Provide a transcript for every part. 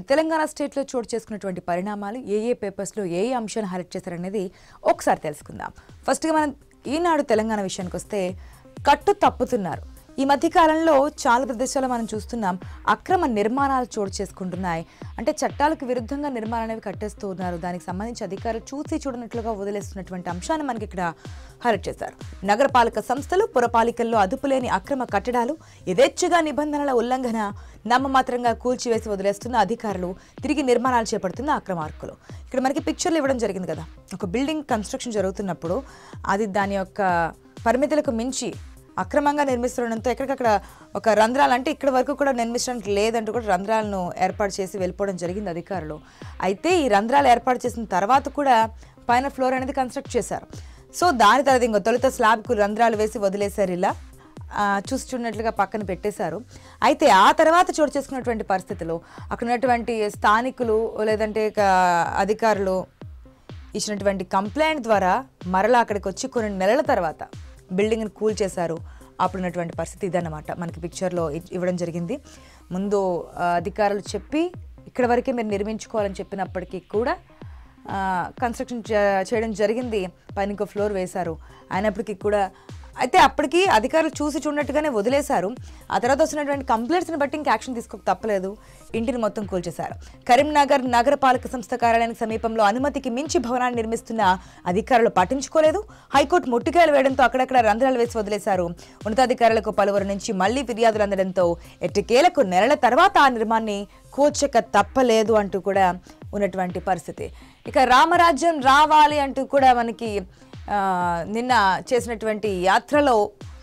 తెలంగాణ స్టేట్లో చోటు చేసుకున్నటువంటి పరిణామాలు ఏ ఏ పేపర్స్లో ఏ ఏ అంశాన్ని హైలైట్ చేశారనేది ఒకసారి తెలుసుకుందాం ఫస్ట్గా మనం ఈనాడు తెలంగాణ విషయానికి వస్తే కట్టు తప్పుతున్నారు ఈ మధ్య కాలంలో చాలా ప్రదేశాల్లో మనం చూస్తున్నాం అక్రమ నిర్మాణాలు చోటు చేసుకుంటున్నాయి అంటే చట్టాలకు విరుద్ధంగా నిర్మాణాలు అనేవి కట్టేస్తూ ఉన్నారు దానికి సంబంధించి అధికారులు చూసి చూడనట్లుగా వదిలేస్తున్నటువంటి అంశాన్ని మనకి ఇక్కడ హైలైట్ చేశారు నగరపాలక సంస్థలు పురపాలికల్లో అదుపులేని అక్రమ కట్టడాలు యథేచ్ఛగా నిబంధనల ఉల్లంఘన నామమాత్రంగా కూల్చివేసి వదిలేస్తున్న అధికారులు తిరిగి నిర్మాణాలు చేపడుతున్న అక్రమార్కులు ఇక్కడ మనకి పిక్చర్లు ఇవ్వడం జరిగింది కదా ఒక బిల్డింగ్ కన్స్ట్రక్షన్ జరుగుతున్నప్పుడు అది దాని యొక్క పరిమితులకు మించి అక్రమంగా నిర్మిస్తుండడంతో ఎక్కడికక్కడ ఒక రంధ్రాలు అంటే ఇక్కడ వరకు కూడా నిర్మించడానికి లేదంటూ కూడా రంధ్రాలను ఏర్పాటు చేసి వెళ్ళిపోవడం జరిగింది అధికారులు అయితే ఈ రంధ్రాలు ఏర్పాటు చేసిన తర్వాత కూడా పైన ఫ్లోర్ అనేది కన్స్ట్రక్ట్ చేశారు సో దాని తర్వాత ఇంకో తొలుత స్లాబ్కు రంధ్రాలు వేసి వదిలేశారు ఇలా ఆ, చూసి చూడనట్లుగా పక్కన పెట్టేశారు అయితే ఆ తర్వాత చోటు చేసుకున్నటువంటి పరిస్థితులు అక్కడ ఉన్నటువంటి స్థానికులు లేదంటే ఇక అధికారులు ఇచ్చినటువంటి కంప్లైంట్ ద్వారా మరలా అక్కడికి వచ్చి కొన్ని నెలల తర్వాత బిల్డింగ్ని కూల్ చేశారు అప్పుడున్నటువంటి పరిస్థితి ఇదన్నమాట మనకి పిక్చర్లో ఇ- ఇవ్వడం జరిగింది ముందు ఆ, అధికారులు చెప్పి ఇక్కడ వరకే మీరు నిర్మించుకోవాలని చెప్పినప్పటికీ కూడా ఆ, కన్స్ట్రక్షన్ చే- చేయడం జరిగింది పైన ఇంకో ఫ్లోర్ వేశారు అయినప్పటికీ కూడా అయితే అప్పటికి అధికారులు చూసి చూడనట్టుగానే వదిలేశారు ఆ తర్వాత వస్తున్నటువంటి కంప్లైంట్స్ని బట్టి ఇంకా యాక్షన్ తీసుకోక తప్పలేదు ఇంటిని మొత్తం కూల్చేశారు కరీంనగర్ నగరపాలక సంస్థ కార్యాలయానికి సమీపంలో అనుమతికి మించి భవనాన్ని నిర్మిస్తున్న అధికారులు పట్టించుకోలేదు హైకోర్టు ముట్టికాయలు వేయడంతో అక్కడక్కడ రంధ్రాలు వేసి వదిలేశారు ఉన్నతాధికారులకు పలువురు నుంచి మళ్లీ ఫిర్యాదులు అందడంతో ఎట్టకేలకు నెలల తర్వాత ఆ నిర్మాణాన్ని కూర్చక తప్పలేదు అంటూ కూడా ఉన్నటువంటి పరిస్థితి ఇక రామరాజ్యం రావాలి అంటూ కూడా మనకి ఆ, నిన్న చేసినటువంటి యాత్రలో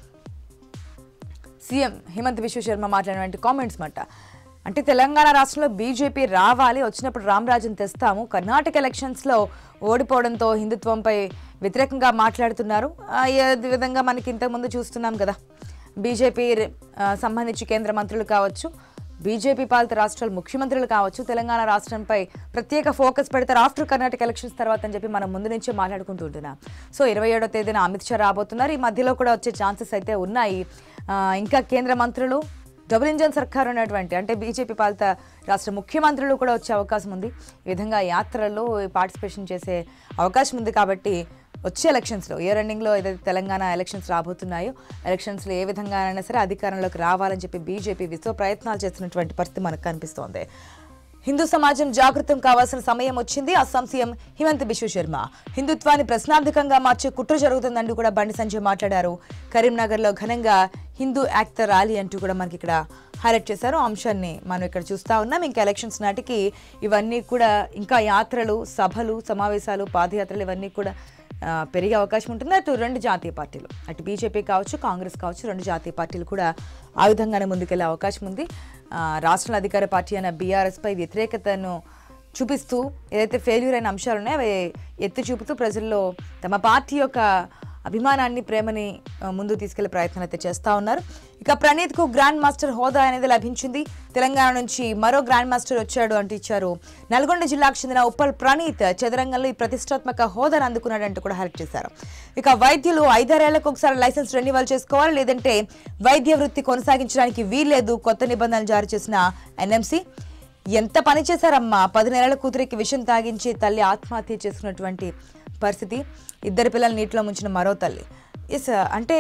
సీఎం హిమంత్ విశ్వ శర్మ మాట్లాడినటువంటి కామెంట్స్ మాట అంటే తెలంగాణ రాష్ట్రంలో బీజేపీ రావాలి వచ్చినప్పుడు రామరాజన్ తెస్తాము కర్ణాటక ఎలక్షన్స్లో ఓడిపోవడంతో హిందుత్వంపై వ్యతిరేకంగా మాట్లాడుతున్నారు ఆ, ఈ విధంగా మనకి ఇంతకుముందు చూస్తున్నాం కదా బీజేపీ ఆ, సంబంధించి కేంద్ర మంత్రులు కావచ్చు బీజేపీ పాలిత రాష్ట్రాల ముఖ్యమంత్రులు కావచ్చు తెలంగాణ రాష్ట్రంపై ప్రత్యేక ఫోకస్ పెడతారు ఆఫ్టర్ కర్ణాటక ఎలక్షన్స్ తర్వాత అని చెప్పి మనం ముందు నుంచే మాట్లాడుకుంటూ ఉంటున్నాం సో ఇరవై ఏడో తేదీన అమిత్ షా రాబోతున్నారు ఈ మధ్యలో కూడా వచ్చే ఛాన్సెస్ అయితే ఉన్నాయి ఆ, ఇంకా కేంద్ర మంత్రులు డబుల్ ఇంజన్ సర్కార్ ఉన్నటువంటి అంటే బీజేపీ పాలిత రాష్ట్ర ముఖ్యమంత్రులు కూడా వచ్చే అవకాశం ఉంది ఈ విధంగా యాత్రల్లో పార్టిసిపేషన్ చేసే అవకాశం ఉంది కాబట్టి వచ్చే ఎలక్షన్స్లో ఇయర్ ఎండింగ్లో ఏదైతే తెలంగాణ ఎలక్షన్స్ రాబోతున్నాయో ఎలక్షన్స్లో ఏ విధంగానైనా సరే అధికారంలోకి రావాలని చెప్పి బీజేపీ విశ్వ ప్రయత్నాలు చేస్తున్నటువంటి పరిస్థితి మనకు కనిపిస్తోంది హిందూ సమాజం జాగృతం కావాల్సిన సమయం వచ్చింది అస్సాం సీఎం హిమంత్ బిశ్వ శర్మ హిందుత్వాన్ని ప్రశ్నార్థకంగా మార్చే కుట్ర జరుగుతుందంటూ కూడా బండి సంజయ్ మాట్లాడారు కరీంనగర్లో ఘనంగా హిందూ యాక్టర్ ర్యాలీ అంటూ కూడా మనకి ఇక్కడ హైలైట్ చేశారు ఆ అంశాన్ని మనం ఇక్కడ చూస్తా ఉన్నాం ఇంకా ఎలక్షన్స్ నాటికి ఇవన్నీ కూడా ఇంకా యాత్రలు సభలు సమావేశాలు పాదయాత్రలు ఇవన్నీ కూడా ఆ, పెరిగే అవకాశం ఉంటుంది అటు రెండు జాతీయ పార్టీలు అటు బీజేపీ కావచ్చు కాంగ్రెస్ కావచ్చు రెండు జాతీయ పార్టీలు కూడా ఆ విధంగానే ముందుకెళ్లే అవకాశం ఉంది ఆ, రాష్ట్రాల అధికార పార్టీ అయిన బీఆర్ఎస్పై వ్యతిరేకతను చూపిస్తూ ఏదైతే ఫెయిల్యూర్ అయిన అంశాలు ఉన్నాయో అవి ఎత్తి చూపుతూ ప్రజల్లో తమ పార్టీ యొక్క అభిమానాన్ని ప్రేమని ఆ, ముందుకు తీసుకెళ్లే ప్రయత్నాలు అయితే చేస్తా ఉన్నారు ఇక ప్రణీత్కు గ్రాండ్ మాస్టర్ హోదా అనేది లభించింది తెలంగాణ నుంచి మరో గ్రాండ్ మాస్టర్ వచ్చాడు అంటూ ఇచ్చారు నల్గొండ జిల్లాకు చెందిన ఉప్పల్ ప్రణీత్ చదరంగంలో ఈ ప్రతిష్టాత్మక హోదాను అందుకున్నాడంటూ కూడా హైలైట్ చేశారు ఇక వైద్యులు ఐదారేళ్లకు ఒకసారి లైసెన్స్ రెన్యువల్ చేసుకోవాలి లేదంటే వైద్య వృత్తి కొనసాగించడానికి వీల్లేదు కొత్త నిబంధనలు జారీ చేసిన ఎన్ఎంసీ ఎంత పని చేశారమ్మా పది నెలల కూతురికి విషం తాగించి తల్లి ఆత్మహత్య చేసుకున్నటువంటి పరిస్థితి ఇద్దరు పిల్లలు నీటిలో ముంచిన మరో తల్లి ఎస్ అంటే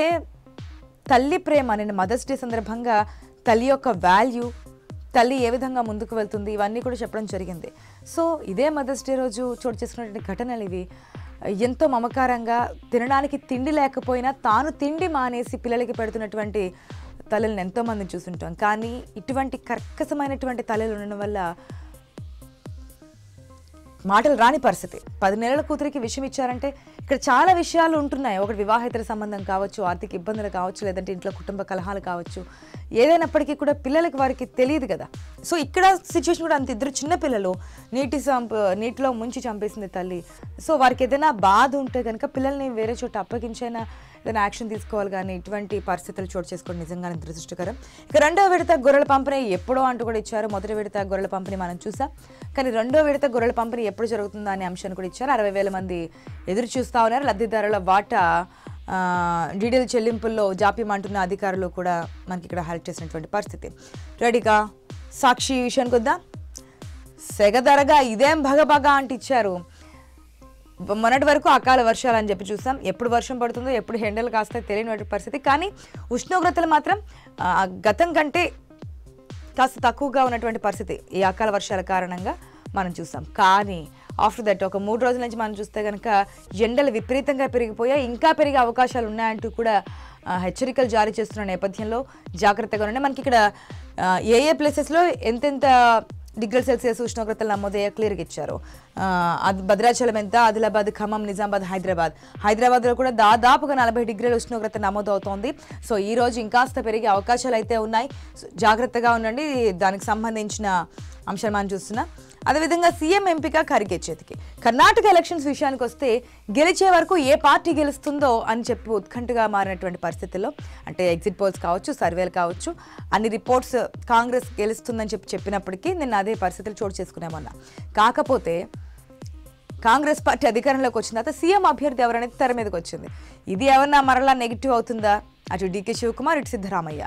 తల్లి ప్రేమ నేను మదర్స్ డే సందర్భంగా తల్లి యొక్క వాల్యూ తల్లి ఏ విధంగా ముందుకు వెళ్తుంది ఇవన్నీ కూడా చెప్పడం జరిగింది సో ఇదే మదర్స్ డే రోజు చోటు చేసుకున్నటువంటి ఘటనలు ఇవి ఎంతో మమకారంగా తినడానికి తిండి లేకపోయినా తాను తిండి మానేసి పిల్లలకి పెడుతున్నటువంటి తల్లులను ఎంతో మందిని చూస్తుంటాం కానీ ఇటువంటి కర్కశమైనటువంటి తల్లులు ఉండడం వల్ల మాటలు రాని పరిస్థితి పది నెలల కూతురికి విషయం ఇచ్చారంటే ఇక్కడ చాలా విషయాలు ఉంటున్నాయి ఒకటి వివాహేతర సంబంధం కావచ్చు ఆర్థిక ఇబ్బందులు కావచ్చు లేదంటే ఇంట్లో కుటుంబ కలహాలు కావచ్చు ఏదైనప్పటికీ కూడా పిల్లలకి వారికి తెలియదు కదా సో ఇక్కడ సిచ్యువేషన్ కూడా అంత ఇద్దరు చిన్న పిల్లలు నీటి సంప నీటిలో ముంచి చంపేసింది తల్లి సో వారికి ఏదైనా బాధ ఉంటే కనుక పిల్లల్ని వేరే చోట అప్పగించైనా ఏదైనా యాక్షన్ తీసుకోవాలి కానీ ఇటువంటి పరిస్థితులు చోటు చేసుకోవడం నిజంగానే దురదృష్టకరం ఇక రెండో విడత గొర్రెల పంపిణీ ఎప్పుడో అంటూ కూడా ఇచ్చారు మొదటి విడత గొర్రెల పంపిణీ మనం చూసాం కానీ రెండో విడత గొర్రెల పంపిణీ ఎప్పుడు జరుగుతుందా అనే అంశాన్ని కూడా ఇచ్చారు అరవై వేల మంది ఎదురు చూస్తా ఉన్నారు లబ్ధిదారుల వాటా ఆ, డీడీల చెల్లింపుల్లో జాప్యం అంటున్న అధికారులు కూడా మనకి ఇక్కడ హెల్ప్ చేసినటువంటి పరిస్థితి రెడీగా సాక్షి విషయానికి వద్దాం సెగదరగా ఇదేం భగభగ అంటి ఇచ్చారు మొన్నటి వరకు అకాల వర్షాలు అని చెప్పి చూసాం ఎప్పుడు వర్షం పడుతుందో ఎప్పుడు ఎండలు కాస్తాయో తెలియని పరిస్థితి కానీ ఉష్ణోగ్రతలు మాత్రం ఆ, గతం కంటే కాస్త తక్కువగా ఉన్నటువంటి పరిస్థితి ఈ అకాల వర్షాల కారణంగా మనం చూసాం కానీ ఆఫ్టర్ దట్ ఒక మూడు రోజుల నుంచి మనం చూస్తే కనుక ఎండలు విపరీతంగా పెరిగిపోయాయి ఇంకా పెరిగే అవకాశాలు ఉన్నాయంటూ కూడా ఆ, హెచ్చరికలు జారీ చేస్తున్న నేపథ్యంలో జాగ్రత్తగా ఉండండి మనకి ఇక్కడ ఆ, ఏ ఏ ప్లేసెస్లో ఎంతెంత డిగ్రీ సెల్సియస్ ఉష్ణోగ్రతలు నమోదయ్యా క్లియర్గా ఇచ్చారు ఆ, అది భద్రాచలం ఎంత ఆదిలాబాద్ ఖమ్మం నిజామాబాద్ హైదరాబాద్ హైదరాబాద్లో కూడా దాదాపుగా నలభై డిగ్రీల ఉష్ణోగ్రత నమోదవుతోంది సో ఈ రోజు ఇంకాస్త పెరిగే అవకాశాలు అయితే ఉన్నాయి సో జాగ్రత్తగా ఉండండి దానికి సంబంధించిన అంశాలు మనం చూస్తున్నాం అదేవిధంగా సీఎం ఎంపిక ఖర్గే చేతికి కర్ణాటక ఎలక్షన్స్ విషయానికి వస్తే గెలిచే వరకు ఏ పార్టీ గెలుస్తుందో అని చెప్పి ఉత్కంఠగా మారినటువంటి పరిస్థితుల్లో అంటే ఎగ్జిట్ పోల్స్ కావచ్చు సర్వేలు కావచ్చు అన్ని రిపోర్ట్స్ కాంగ్రెస్ గెలుస్తుందని చెప్పి చెప్పినప్పటికీ నిన్న అదే పరిస్థితులు చోటు చేసుకునేమన్నా కాకపోతే కాంగ్రెస్ పార్టీ అధికారంలోకి వచ్చిన తర్వాత సీఎం అభ్యర్థి ఎవరనేది తెర మీదకి వచ్చింది ఇది ఏమన్నా మరలా నెగిటివ్ అవుతుందా అటు డీకే శివకుమార్ ఇటు సిద్ధరామయ్య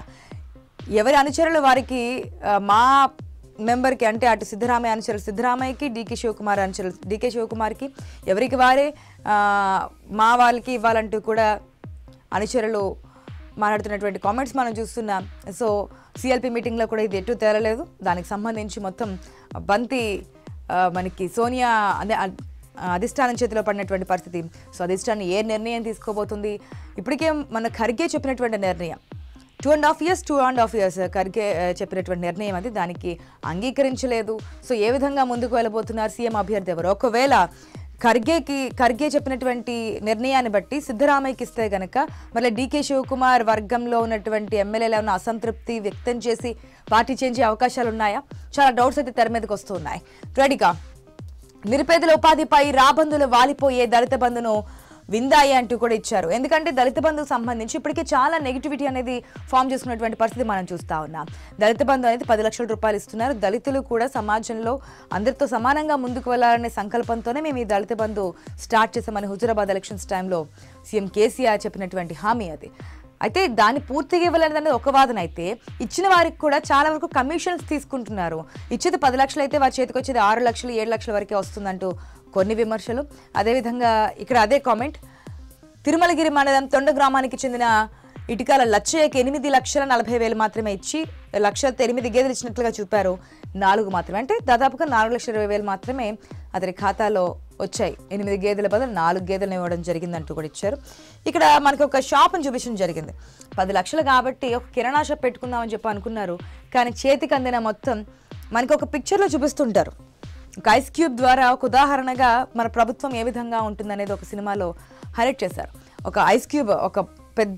ఎవరి అనుచరులు వారికి ఆ, మా మెంబర్కి అంటే అటు సిద్ధరామయ్య అనుచరులు సిద్ధరామయ్యకి డీకే శివకుమార్ అనుచరులు డీకే శివకుమార్కి ఎవరికి వారే ఆ, మా వాళ్ళకి ఇవ్వాలంటూ కూడా అనుచరులు మాట్లాడుతున్నటువంటి కామెంట్స్ మనం చూస్తున్నాం సో సిఎల్పి మీటింగ్లో కూడా ఇది ఎటు తేలలేదు దానికి సంబంధించి మొత్తం బంతి ఆ, మనకి సోనియా అదే అ- అధిష్టానం చేతిలో పడినటువంటి పరిస్థితి సో అధిష్టానం ఏ నిర్ణయం తీసుకోబోతుంది ఇప్పటికే మన ఖర్గే చెప్పినటువంటి నిర్ణయం two and half years two and half years Kharge ఆ, చెప్పినటువంటి నిర్ణయం అది దానికి అంగీకరించలేదు సో ఏ విధంగా ముందుకు వెళ్ళబోతున్నారు సీఎం అభ్యర్థి ఎవరు ఒకవేళ ఖర్గేకి ఖర్గే చెప్పినటువంటి నిర్ణయాన్ని బట్టి సిద్ధరామయ్యకి ఇస్తే గనక మళ్ళీ డీకే శివకుమార్ వర్గంలో ఉన్నటువంటి ఎమ్మెల్యేలు ఏమైనా అసంతృప్తి వ్యక్తం చేసి పార్టీ చేంజ్ అయ్యే అవకాశాలు ఉన్నాయా చాలా డౌట్స్ అయితే తెర మీదకి వస్తున్నాయి రెడీగా నిరుపేదల ఉపాధిపై రాబందులు వాలిపోయే దళిత బంధును విందాయి అంటూ కూడా ఇచ్చారు ఎందుకంటే దళిత బంధుకు సంబంధించి ఇప్పటికే చాలా నెగిటివిటీ అనేది ఫామ్ చేసుకున్నటువంటి పరిస్థితి మనం చూస్తా ఉన్నాం దళిత బంధు అనేది పది లక్షల రూపాయలు ఇస్తున్నారు దళితులు కూడా సమాజంలో అందరితో సమానంగా ముందుకు వెళ్ళాలనే సంకల్పంతోనే మేము ఈ దళిత బంధు స్టార్ట్ చేసామని హుజురాబాద్ ఎలక్షన్స్ టైంలో సీఎం కేసీఆర్ చెప్పినటువంటి హామీ అది అయితే దాన్ని పూర్తిగా ఇవ్వలేదు అనేది ఒక వాదన అయితే ఇచ్చిన వారికి కూడా చాలా వరకు కమిషన్స్ తీసుకుంటున్నారు ఇచ్చేది పది లక్షలు అయితే వారి చేతికి వచ్చేది ఆరు లక్షలు ఏడు లక్షల వరకే వస్తుందంటూ కొన్ని విమర్శలు అదేవిధంగా ఇక్కడ అదే కామెంట్ తిరుమలగిరి మండలం తొండ గ్రామానికి చెందిన ఇటుకాల లచ్చయ్యకి ఎనిమిది లక్షల నలభై వేలు మాత్రమే ఇచ్చి లక్ష ఎనిమిది గేదెలు ఇచ్చినట్లుగా చూపారు నాలుగు మాత్రమే అంటే దాదాపుగా నాలుగు లక్షల ఇరవై వేలు మాత్రమే అతని ఖాతాలో వచ్చాయి ఎనిమిది గేదెల బదులు నాలుగు గేదెలను ఇవ్వడం జరిగిందంటూ కూడా ఇచ్చారు ఇక్కడ మనకి ఒక షాప్ని చూపించడం జరిగింది పది లక్షలు కాబట్టి ఒక కిరాణా షాప్ పెట్టుకుందామని చెప్పి అనుకున్నారు కానీ చేతికి అందిన మొత్తం మనకి ఒక పిక్చర్లో చూపిస్తుంటారు ఒక ఐస్ క్యూబ్ ద్వారా ఒక ఉదాహరణగా మన ప్రభుత్వం ఏ విధంగా ఉంటుందనేది ఒక సినిమాలో హైలైట్ చేశారు ఒక ఐస్ క్యూబ్ ఒక పెద్ద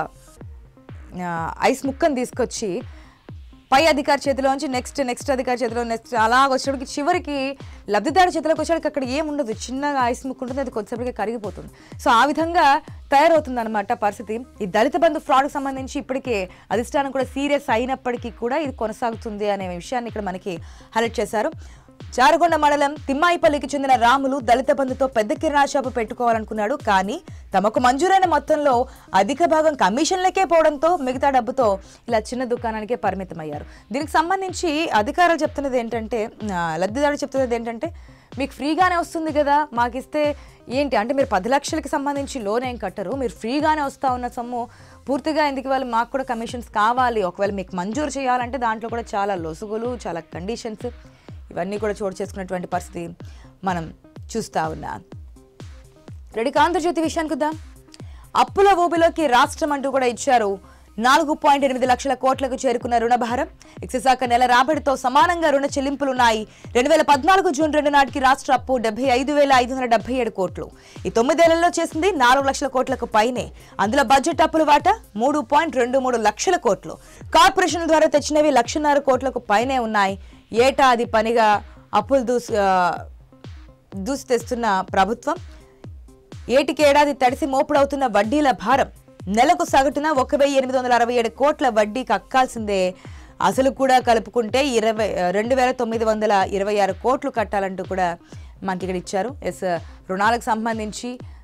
ఆ, ఐస్ ముక్కను తీసుకొచ్చి పై అధికారి చేతిలోంచి నెక్స్ట్ నెక్స్ట్ అధికారి చేతిలో నెక్స్ట్ అలా వచ్చేటప్పటికి చివరికి లబ్ధిదారు చేతిలోకి వచ్చేటికి అక్కడ ఏముండదు చిన్నగా ఐస్ ముక్క ఉంటుంది అది కొద్దిసేపటికి కరిగిపోతుంది సో ఆ విధంగా తయారవుతుంది అనమాట పరిస్థితి ఈ దళిత బంధు ఫ్రాడ్కి సంబంధించి ఇప్పటికే అధిష్టానం కూడా సీరియస్ అయినప్పటికీ కూడా ఇది కొనసాగుతుంది అనే విషయాన్ని ఇక్కడ మనకి హైలైట్ చేశారు చారగొండ మండలం తిమ్మాయిపల్లికి చెందిన రాములు దళిత బంధుతో పెద్ద కిరాణా షాపు పెట్టుకోవాలనుకున్నాడు కానీ తమకు మంజూరైన మొత్తంలో అధిక భాగం కమిషన్లకే పోవడంతో మిగతా డబ్బుతో ఇలా చిన్న దుకాణానికే పరిమితమయ్యారు దీనికి సంబంధించి అధికారులు చెప్తున్నది ఏంటంటే ఆ, లబ్ధిదారులు చెప్తున్నది ఏంటంటే మీకు ఫ్రీగానే వస్తుంది కదా మాకు ఇస్తే ఏంటి అంటే మీరు పది లక్షలకి సంబంధించి లోన్ ఏం కట్టరు మీరు ఫ్రీగానే వస్తా ఉన్న సొమ్ము పూర్తిగా ఎందుకు వాళ్ళు మాకు కూడా కమిషన్స్ కావాలి ఒకవేళ మీకు మంజూరు చేయాలంటే దాంట్లో కూడా చాలా లొసుగులు చాలా కండిషన్స్ ఇవన్నీ కూడా చోటు చేసుకున్నటువంటి పరిస్థితి మనం చూస్తా ఉన్నాం రెడీ ఆంధ్రజ్యోతి విషయానికి వద్దాం అప్పుల ఊబిలోకి రాష్ట్రం అంటూ కూడా ఇచ్చారు నాలుగు పాయింట్ ఎనిమిది లక్షల కోట్లకు చేరుకున్న రుణభారం ఎక్సైజ్ శాఖ నెల రాబడితో సమానంగా రుణ చెల్లింపులున్నాయి రెండు వేల పద్నాలుగు జూన్ రెండు నాటికి రాష్ట్ర అప్పు డెబ్బై ఐదు వేల ఐదు వందల డెబ్బై ఏడు కోట్లు ఈ తొమ్మిదేళ్లలో చేసింది నాలుగు లక్షల కోట్లకు పైనే అందులో బడ్జెట్ అప్పుల వాటా మూడు పాయింట్ రెండు మూడు లక్షల కోట్లు కార్పొరేషన్ ద్వారా తెచ్చినవి లక్షన్నర కోట్లకు పైనే ఉన్నాయి ఏటా అది పనిగా అప్పులు దూసి ఆ, దూసి తెస్తున్న ప్రభుత్వం ఏటికేడాది తడిసి మోపుడవుతున్న వడ్డీల భారం నెలకు సగటున ఒక వెయ్యి ఎనిమిది వందల అరవై ఏడు కోట్ల వడ్డీకి అక్కాల్సిందే అసలు కూడా కలుపుకుంటే ఇరవై రెండు వేల తొమ్మిది వందల ఇరవై ఆరు కోట్లు కట్టాలంటూ కూడా మనకి ఇక్కడ ఇచ్చారు ఎస్ రుణాలకు సంబంధించి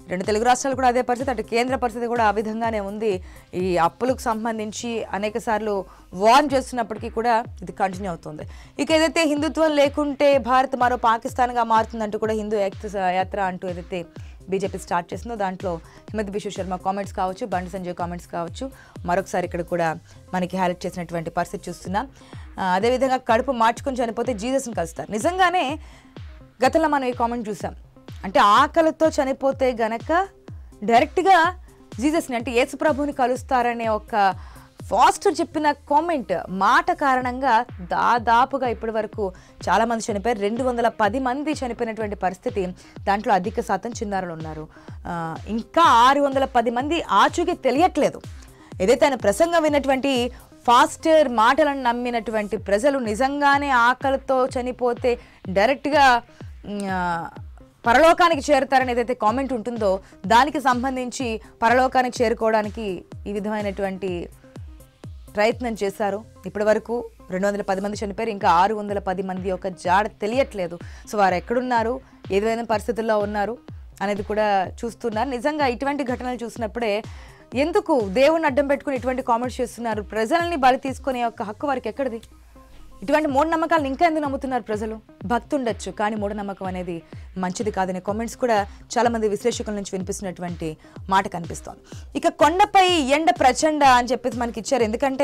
రెండు తెలుగు రాష్ట్రాలు కూడా అదే పరిస్థితి అటు కేంద్ర పరిస్థితి కూడా ఆ విధంగానే ఉంది ఈ అప్పులకు సంబంధించి అనేక సార్లు వార్న్ చేస్తున్నప్పటికీ కూడా ఇది కంటిన్యూ అవుతుంది ఇక ఏదైతే హిందుత్వం లేకుంటే భారత్ మరో పాకిస్తాన్గా మారుతుందంటూ కూడా హిందూ యాత్ర యాత్ర అంటూ ఏదైతే బీజేపీ స్టార్ట్ చేసిందో దాంట్లో హిమత్ బిశ్వ శర్మ కామెంట్స్ కావచ్చు బండి సంజయ్ కామెంట్స్ కావచ్చు మరొకసారి ఇక్కడ కూడా మనకి హైలైట్ చేసినటువంటి పరిస్థితి చూస్తున్నాం ఆ, అదేవిధంగా కడుపు మార్చుకొని చనిపోతే జీసస్ని కలుస్తారు నిజంగానే గతంలో మనం ఈ కామెంట్ చూసాం అంటే ఆకలితో చనిపోతే గనక డైరెక్ట్గా జీసస్ని అంటే యేసు ప్రభుని కలుస్తారనే ఒక ఫాస్టర్ చెప్పిన కామెంట్ మాట కారణంగా దాదాపుగా ఇప్పటి వరకు చాలా మంది చనిపోయారు రెండు వందల పది మంది చనిపోయినటువంటి పరిస్థితి దాంట్లో అధిక శాతం చిన్నారులు ఉన్నారు ఆ, ఇంకా ఆరు వందల పది మంది ఆచూకీ తెలియట్లేదు ఏదైతే ఆయన ప్రసంగం విన్నటువంటి ఫాస్టర్ మాటలను నమ్మినటువంటి ప్రజలు నిజంగానే ఆకలితో చనిపోతే డైరెక్ట్గా ఉమ్, ఆ, పరలోకానికి చేరుతారని ఏదైతే కామెంట్ ఉంటుందో దానికి సంబంధించి పరలోకానికి చేరుకోవడానికి ఈ విధమైనటువంటి ప్రయత్నం చేశారు ఇప్పటి వరకు రెండు వందల పది మంది చనిపోయారు ఇంకా ఆరు వందల పది మంది యొక్క జాడ తెలియట్లేదు సో వారు ఎక్కడున్నారు ఏదైనా పరిస్థితుల్లో ఉన్నారు అనేది కూడా చూస్తున్నారు నిజంగా ఇటువంటి ఘటనలు చూసినప్పుడే ఎందుకు దేవుణ్ణి అడ్డం పెట్టుకుని ఇటువంటి కామెంట్స్ చేస్తున్నారు ప్రజల్ని బలి తీసుకునే యొక్క హక్కు వారికి ఎక్కడిది ఇటువంటి మూఢనమ్మకాలను ఇంకా ఎందుకు నమ్ముతున్నారు ప్రజలు భక్తి ఉండొచ్చు కానీ మూఢనమ్మకం అనేది మంచిది కాదనే కామెంట్స్ కూడా చాలా మంది విశ్లేషకుల నుంచి వినిపిస్తున్నటువంటి మాట కనిపిస్తోంది ఇక కొండపై ఎండ ప్రచండ అని చెప్పేసి మనకి ఇచ్చారు ఎందుకంటే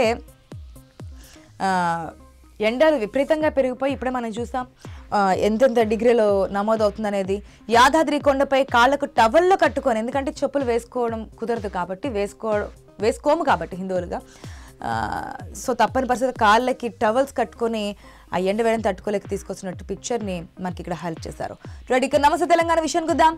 ఆ, ఎండలు విపరీతంగా పెరిగిపోయి ఇప్పుడే మనం చూసాం ఆ, ఎంతెంత డిగ్రీలో నమోదవుతుంది అనేది యాదాద్రి కొండపై కాళ్ళకు టవల్లో కట్టుకొని ఎందుకంటే చెప్పులు వేసుకోవడం కుదరదు కాబట్టి వేసుకోవడం వేసుకోము కాబట్టి హిందువులుగా ఆ, సో తప్పని పరిస్థితి కాళ్ళకి టవల్స్ కట్టుకొని ఆ ఎండ వేయడం తట్టుకోలేక తీసుకొచ్చినట్టు పిక్చర్ని మనకి ఇక్కడ హెల్ప్ చేశారు రైట్ ఇక నమస్తే తెలంగాణ విషయానికి వద్దాం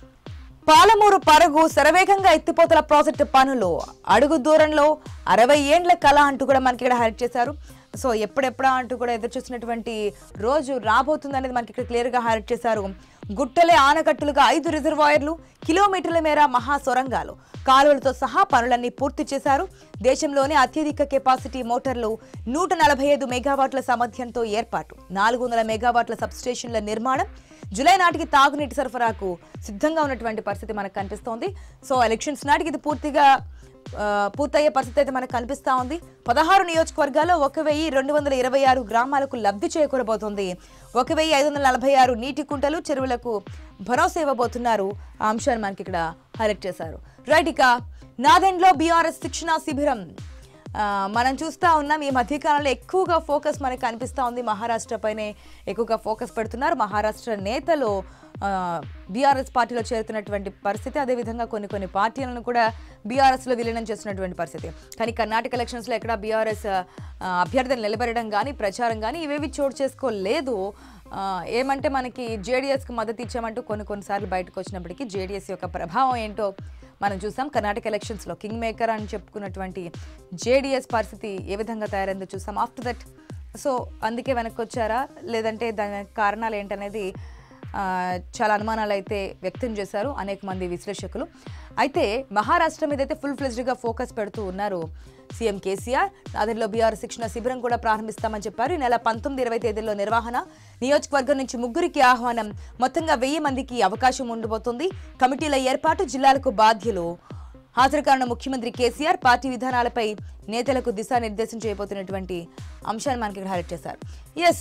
పాలమూరు పరుగు శరవేగంగా ఎత్తిపోతల ప్రాజెక్టు పనులు అడుగు దూరంలో అరవై ఏండ్ల కళ అంటూ కూడా మనకి ఇక్కడ హైలైట్ చేశారు సో ఎప్పుడెప్పుడా అంటూ కూడా ఎదురు చూసినటువంటి రోజు రాబోతుంది అనేది మనకి ఇక్కడ క్లియర్గా హైలైట్ చేశారు గుట్టలే ఆనకట్టులుగా ఐదు రిజర్వాయర్లు కిలోమీటర్ల మేర మహా సొరంగాలు కాలువలతో సహా పనులన్నీ పూర్తి చేశారు దేశంలోనే అత్యధిక కెపాసిటీ మోటార్లు నూట నలభై ఐదు మెగావాట్ల సామర్థ్యంతో ఏర్పాటు నాలుగు వందల మెగావాట్ల సబ్స్టేషన్ల నిర్మాణం జూలై నాటికి తాగునీటి సరఫరాకు సిద్ధంగా ఉన్నటువంటి పరిస్థితి మనకు కనిపిస్తోంది సో ఎలక్షన్స్ నాటికి ఇది పూర్తిగా ఆ, పూర్తయ్యే పరిస్థితి అయితే మనకు కనిపిస్తా ఉంది పదహారు నియోజకవర్గాల్లో ఒక వెయ్యి రెండు వందల ఇరవై ఆరు గ్రామాలకు లబ్ధి చేకూరబోతోంది ఒక వెయ్యి ఐదు వందల నలభై ఆరు నీటి కుంటలు చెరువులకు భరోసా ఇవ్వబోతున్నారు ఆ అంశాన్ని మనకి ఇక్కడ హైలైట్ చేశారు రైట్ ఇక నాదెండ్లో బీఆర్ఎస్ శిక్షణ శిబిరం ఆ, మనం చూస్తూ ఉన్నాం ఈ మధ్యకాలంలో ఎక్కువగా ఫోకస్ మనకి కనిపిస్తూ ఉంది మహారాష్ట్ర పైనే ఎక్కువగా ఫోకస్ పెడుతున్నారు మహారాష్ట్ర నేతలు బీఆర్ఎస్ పార్టీలో చేరుతున్నటువంటి పరిస్థితి అదేవిధంగా కొన్ని కొన్ని పార్టీలను కూడా బీఆర్ఎస్లో విలీనం చేస్తున్నటువంటి పరిస్థితి కానీ కర్ణాటక ఎలక్షన్స్లో ఎక్కడ బీఆర్ఎస్ అభ్యర్థులు నిలబెట్టడం కానీ ప్రచారం కానీ ఇవేవి చోటు చేసుకోలేదు ఆ, ఏమంటే మనకి జేడీఎస్కి మద్దతు ఇచ్చామంటూ కొన్ని కొన్నిసార్లు బయటకు వచ్చినప్పటికీ జేడీఎస్ యొక్క ప్రభావం ఏంటో మనం చూసాం కర్ణాటక ఎలక్షన్స్లో కింగ్ మేకర్ అని చెప్పుకున్నటువంటి జేడీఎస్ పరిస్థితి ఏ విధంగా తయారైందో చూసాం ఆఫ్టర్ దట్ సో అందుకే వెనక్కి వచ్చారా లేదంటే దాని కారణాలు ఏంటనేది ఆ, చాలా అనుమానాలు అయితే వ్యక్తం చేశారు అనేక మంది విశ్లేషకులు అయితే మహారాష్ట్ర మీద అయితే ఫుల్ ఫ్లెజ్డ్గా ఫోకస్ పెడుతూ ఉన్నారు సీఎం కేసీఆర్ అదిలో బీఆర్ శిక్షణ శిబిరం కూడా ప్రారంభిస్తామని చెప్పారు ఈ నెల పంతొమ్మిది ఇరవై తేదీల్లో నిర్వహణ నియోజకవర్గం నుంచి ముగ్గురికి ఆహ్వానం మొత్తంగా వెయ్యి మందికి అవకాశం ఉండబోతుంది కమిటీల ఏర్పాటు జిల్లాలకు బాధ్యులు హాజరు కానున్న ముఖ్యమంత్రి కేసీఆర్ పార్టీ విధానాలపై నేతలకు దిశానిర్దేశం చేయబోతున్నటువంటి అంశాన్ని మనకి ఇక్కడ హైలైట్ చేశారు ఎస్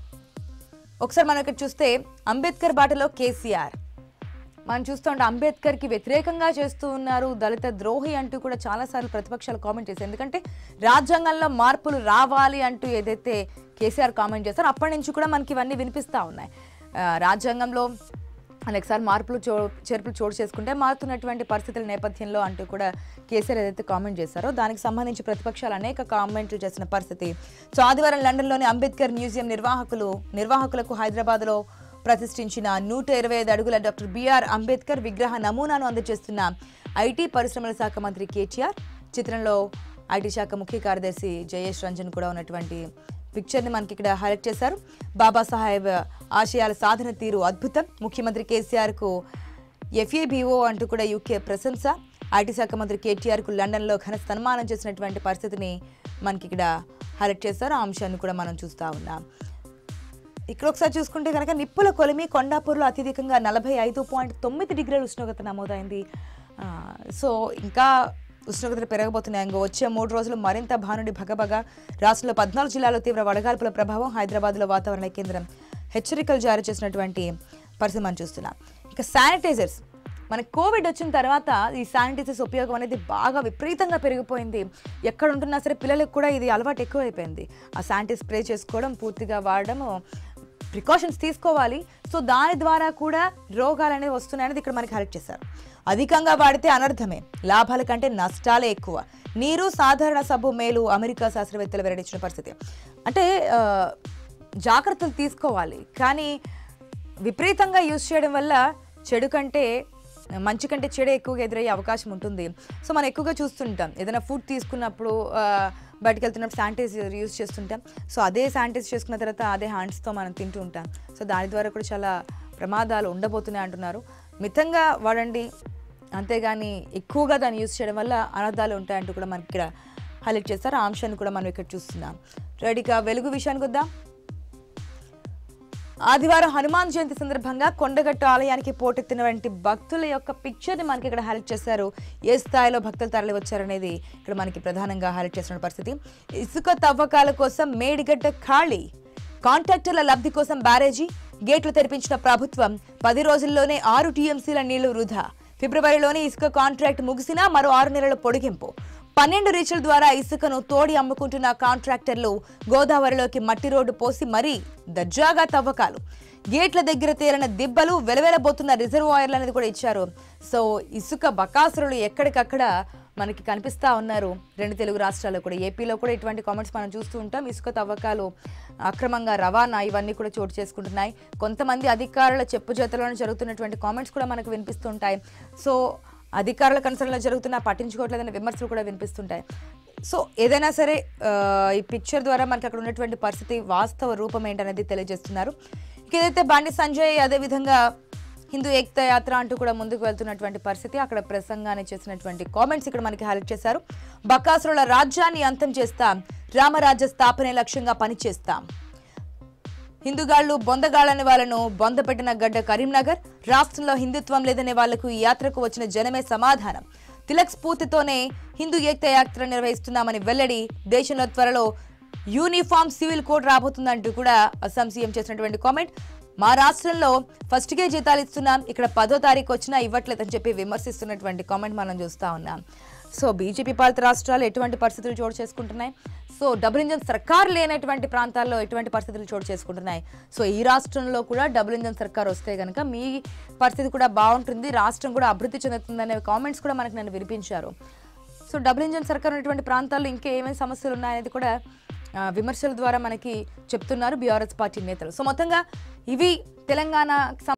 ఒకసారి మనం ఇక్కడ చూస్తే అంబేద్కర్ బాటలో కేసీఆర్ మనం చూస్తుంటే అంబేద్కర్కి వ్యతిరేకంగా చేస్తూ ఉన్నారు దళిత ద్రోహి అంటూ కూడా చాలాసార్లు ప్రతిపక్షాలు కామెంట్ చేశారు ఎందుకంటే రాజ్యాంగంలో మార్పులు రావాలి అంటూ ఏదైతే కేసీఆర్ కామెంట్ చేస్తారో అప్పటి నుంచి కూడా మనకి ఇవన్నీ వినిపిస్తూ ఉన్నాయి ఆ, రాజ్యాంగంలో అనేకసార్లు మార్పులు చో చేర్పులు చోటు చేసుకుంటే మారుతున్నటువంటి పరిస్థితుల నేపథ్యంలో అంటూ కూడా కేసీఆర్ ఏదైతే కామెంట్ చేశారో దానికి సంబంధించి ప్రతిపక్షాలు అనేక కామెంట్లు చేసిన పరిస్థితి సో ఆదివారం లండన్లోని అంబేద్కర్ మ్యూజియం నిర్వాహకులు నిర్వాహకులకు హైదరాబాద్లో ప్రతిష్ఠించిన నూట ఇరవై ఐదు అడుగుల డాక్టర్ బిఆర్ అంబేద్కర్ విగ్రహ నమూనాను అందజేస్తున్న ఐటీ పరిశ్రమల శాఖ మంత్రి కేటీఆర్ చిత్రంలో ఐటీ శాఖ ముఖ్య కార్యదర్శి జయేష్ రంజన్ కూడా ఉన్నటువంటి పిక్చర్ని మనకి ఇక్కడ హైలైట్ చేశారు బాబాసాహెబ్ ఆశయాల సాధన తీరు అద్భుతం ముఖ్యమంత్రి కేసీఆర్కు ఎఫ్ఏబిఓ అంటూ కూడా యూకే ప్రశంస ఐటీ శాఖ మంత్రి కేటీఆర్కు లండన్లో ఘన సన్మానం చేసినటువంటి పరిస్థితిని మనకి ఇక్కడ హైలైట్ చేశారు ఆ అంశాన్ని కూడా మనం చూస్తూ ఉన్నాం ఇక్కడ ఒకసారి చూసుకుంటే కనుక నిప్పుల కొలిమి కొండాపూర్లో అత్యధికంగా నలభై ఐదు పాయింట్ తొమ్మిది డిగ్రీల ఉష్ణోగ్రత నమోదైంది ఆ, సో ఇంకా ఉష్ణోగ్రతలు పెరగబోతున్నాయి ఇంకో వచ్చే మూడు రోజులు మరింత భానుడి భగభగ రాష్ట్రంలో పద్నాలుగు జిల్లాల్లో తీవ్ర వడగాల్పుల ప్రభావం హైదరాబాద్లో వాతావరణ కేంద్రం హెచ్చరికలు జారీ చేసినటువంటి పరిస్థితి మనం చూస్తున్నాం ఇక శానిటైజర్స్ మనకి కోవిడ్ వచ్చిన తర్వాత ఈ శానిటైజర్స్ ఉపయోగం అనేది బాగా విపరీతంగా పెరిగిపోయింది ఎక్కడ ఉంటున్నా సరే పిల్లలకు కూడా ఇది అలవాటు ఎక్కువైపోయింది ఆ శానిటైజ్ స్ప్రే చేసుకోవడం పూర్తిగా వాడడం ప్రికాషన్స్ తీసుకోవాలి సో దాని ద్వారా కూడా రోగాలు అనేవి వస్తున్నాయనేది ఇక్కడ మనకి హెల్ప్ చేశారు అధికంగా వాడితే అనర్థమే లాభాల కంటే నష్టాలే ఎక్కువ నీరు సాధారణ సబ్బు మేలు అమెరికా శాస్త్రవేత్తలు వెల్లడించిన పరిస్థితి అంటే ఆ, జాగ్రత్తలు తీసుకోవాలి కానీ విపరీతంగా యూజ్ చేయడం వల్ల చెడు కంటే మంచి కంటే చెడు ఎక్కువగా ఎదురయ్యే అవకాశం ఉంటుంది సో మనం ఎక్కువగా చూస్తుంటాం ఏదైనా ఫుడ్ తీసుకున్నప్పుడు ఆ, బయటకు వెళ్తున్నప్పుడు శానిటైజర్ యూజ్ చేస్తుంటాం సో అదే శానిటైజ్ చేసుకున్న తర్వాత అదే హ్యాండ్స్తో మనం తింటూ ఉంటాం సో దాని ద్వారా కూడా చాలా ప్రమాదాలు ఉండబోతున్నాయి అంటున్నారు మితంగా వాడండి అంతేగాని ఎక్కువగా దాన్ని యూజ్ చేయడం వల్ల అనర్థాలు ఉంటాయంటూ కూడా మనకి ఇక్కడ హైలైట్ చేస్తారు ఆ అంశాన్ని కూడా మనం ఇక్కడ చూస్తున్నాం రెడీగా వెలుగు విషయానికి వద్దాం ఆదివారం హనుమాన్ జయంతి సందర్భంగా కొండగట్టు ఆలయానికి పోటెత్తినటువంటి భక్తుల యొక్క పిక్చర్ని మనకి ఇక్కడ హైలైట్ చేశారు ఏ స్థాయిలో భక్తులు తరలి వచ్చారనేది ఇక్కడ మనకి ప్రధానంగా హైలైట్ చేసిన పరిస్థితి ఇసుక తవ్వకాల కోసం మేడిగడ్డ ఖాళీ కాంట్రాక్టర్ల లబ్ధి కోసం బ్యారేజీ గేట్లు తెరిపించిన ప్రభుత్వం పది రోజుల్లోనే ఆరు టీఎంసీల నీళ్లు వృధా ఫిబ్రవరిలోనే ఇసుక కాంట్రాక్ట్ ముగిసినా మరో ఆరు నెలల పొడిగింపు పన్నెండు రీచ్ల ద్వారా ఇసుకను తోడి అమ్ముకుంటున్న కాంట్రాక్టర్లు గోదావరిలోకి మట్టి రోడ్డు పోసి మరీ దర్జాగా తవ్వకాలు గేట్ల దగ్గర తేలిన దిబ్బలు వెలవెలబోతున్న రిజర్వాయర్లు అనేది కూడా ఇచ్చారు సో ఇసుక బకాసురులు ఎక్కడికక్కడ మనకి కనిపిస్తా ఉన్నారు రెండు తెలుగు రాష్ట్రాల్లో కూడా ఏపీలో కూడా ఇటువంటి కామెంట్స్ మనం చూస్తూ ఉంటాం ఇసుక తవ్వకాలు అక్రమంగా రవాణా ఇవన్నీ కూడా చోటు చేసుకుంటున్నాయి కొంతమంది అధికారుల చెప్పు చేతలోనే జరుగుతున్నటువంటి కామెంట్స్ కూడా మనకు వినిపిస్తుంటాయి సో అధికారుల కన్సర్న్లో జరుగుతున్న పట్టించుకోవట్లేదనే విమర్శలు కూడా వినిపిస్తుంటాయి సో ఏదైనా సరే ఆ, ఈ పిక్చర్ ద్వారా మనకి అక్కడ ఉన్నటువంటి పరిస్థితి వాస్తవ రూపం ఏంటనేది తెలియజేస్తున్నారు ఇక ఏదైతే బండి సంజయ్ అదేవిధంగా హిందూ ఏకతా యాత్ర అంటూ కూడా ముందుకు వెళ్తున్నటువంటి పరిస్థితి అక్కడ ప్రసంగాన్ని చేసినటువంటి కామెంట్స్ ఇక్కడ మనకి హైలైట్ చేశారు బకాసురుల రాజ్యాన్ని అంతం చేస్తాం రామరాజ్య స్థాపనే లక్ష్యంగా పనిచేస్తాం హిందూగాళ్లు బొందగాళ్ళని వాళ్ళను బొందపెట్టిన గడ్డ కరీంనగర్ రాష్ట్రంలో హిందుత్వం లేదనే వాళ్లకు ఈ యాత్రకు వచ్చిన జనమే సమాధానం తిలక్ స్ఫూర్తితోనే హిందూ ఏకతా యాత్ర నిర్వహిస్తున్నామని వెల్లడి దేశంలో త్వరలో యూనిఫామ్ సివిల్ కోడ్ రాబోతుందంటూ కూడా అస్సాం సీఎం చేసినటువంటి కామెంట్ మా రాష్ట్రంలో ఫస్ట్కే జీతాలు ఇస్తున్నాం ఇక్కడ పదో తారీఖు వచ్చినా ఇవ్వట్లేదని చెప్పి విమర్శిస్తున్నటువంటి కామెంట్ మనం చూస్తా ఉన్నాం సో బీజేపీ పాలిత రాష్ట్రాలు ఎటువంటి పరిస్థితులు చోటు చేసుకుంటున్నాయి సో డబుల్ ఇంజన్ సర్కార్ లేనటువంటి ప్రాంతాల్లో ఎటువంటి పరిస్థితులు చోటు చేసుకుంటున్నాయి సో ఈ రాష్ట్రంలో కూడా డబుల్ ఇంజన్ సర్కార్ వస్తే కనుక మీ పరిస్థితి కూడా బాగుంటుంది రాష్ట్రం కూడా అభివృద్ధి చెందుతుందనే కామెంట్స్ కూడా మనకు నన్ను వినిపించారు సో డబుల్ ఇంజన్ సర్కార్ ఉన్నటువంటి ప్రాంతాల్లో ఇంకా ఏమేమి సమస్యలు ఉన్నాయనేది కూడా ఆ, విమర్శల ద్వారా మనకి చెప్తున్నారు బీఆర్ఎస్ పార్టీ నేతలు సో మొత్తంగా ఇవి తెలంగాణ